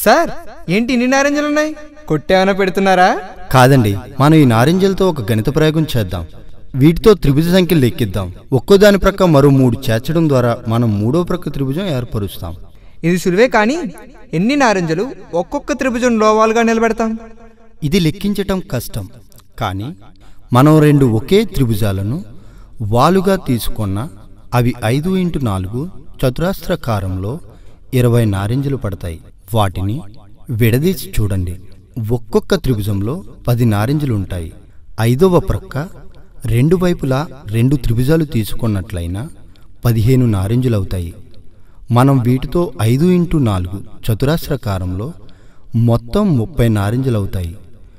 sir ఏంటి ఇన్ని నారింజలు ఉన్నాయి కొట్టేమైనా పెడుతున్నారా కాదండి మనం ఈ నారింజలతో ఒక గణిత ప్రయోగం చేద్దాం వీటితో త్రిభుజ సంఖ్యలు లెక్కిద్దాం ఒక్కో దాని ప్రక్క మరో మూడు చేర్చడం ద్వారా మనం మూడో ప్రక్క త్రిభుజం ఏర్పరుస్తాం ఇది సులువే కానీ ఎన్ని నారింజలు ఒక్కొక్క త్రిభుజం లోవాలుగా నిలబెడతాం ఇది లెక్కించటం కష్టం కానీ మనం రెండు ఒకే త్రిభుజాలను వాలుగా తీసుకున్న అవి ఐదు ఇంటూ నాలుగు చతురాస్త్రకారంలో ఇరవై నారింజలు పడతాయి వాటిని విడదీసి చూడండి ఒక్కొక్క త్రిభుజంలో పది నారింజలు ఉంటాయి ఐదవ ప్రక్క రెండు వైపులా రెండు త్రిభుజాలు తీసుకున్నట్లయినా పదిహేను నారింజలు అవుతాయి మనం వీటితో ఐదు ఇంటూ నాలుగు చతురాస్రకారంలో మొత్తం ముప్పై నారింజలు అవుతాయి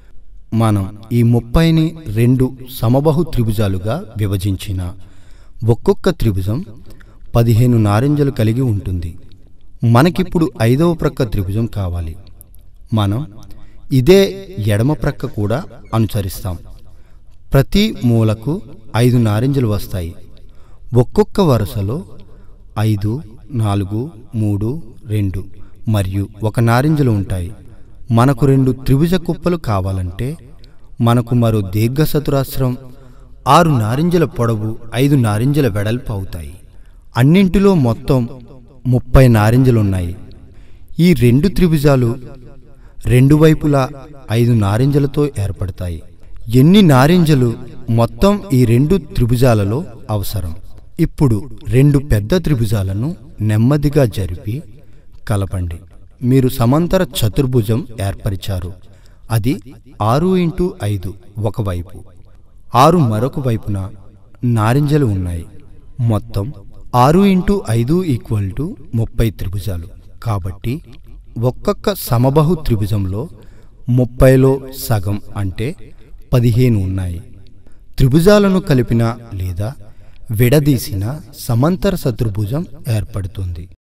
మనం ఈ ముప్పైని రెండు సమబహు త్రిభుజాలుగా విభజించిన ఒక్కొక్క త్రిభుజం పదిహేను నారింజలు కలిగి ఉంటుంది మనకిప్పుడు ఐదవ ప్రక్క త్రిభుజం కావాలి మనం ఇదే ఎడమ ప్రక్క కూడా అనుసరిస్తాం ప్రతి మూలకు ఐదు నారింజలు వస్తాయి ఒక్కొక్క వరుసలో ఐదు నాలుగు మూడు రెండు మరియు ఒక నారింజలు ఉంటాయి మనకు రెండు త్రిభుజ కుప్పలు కావాలంటే మనకు మరో దీర్ఘచతురాస్రం ఆరు నారింజల పొడవు ఐదు నారింజల వెడల్పు అవుతాయి అన్నింటిలో మొత్తం ముప్పై నారింజలున్నాయి ఈ రెండు త్రిభుజాలు రెండు వైపులా ఐదు నారింజలతో ఏర్పడతాయి ఎన్ని నారింజలు మొత్తం ఈ రెండు త్రిభుజాలలో అవసరం ఇప్పుడు రెండు పెద్ద త్రిభుజాలను నెమ్మదిగా జరిపి కలపండి మీరు సమాంతర చతుర్భుజం ఏర్పరిచారు అది ఆరు ఇంటూ ఐదు ఒకవైపు ఆరు మరొక వైపున నారింజలు ఉన్నాయి మొత్తం ఆరు ఇంటూ ఐదు ఈక్వల్ టు ముప్పై త్రిభుజాలు కాబట్టి ఒక్కొక్క సమబహు త్రిభుజంలో ముప్పైలో సగం అంటే పదిహేను ఉన్నాయి త్రిభుజాలను కలిపిన లేదా విడదీసిన సమాంతర చతుర్భుజం ఏర్పడుతుంది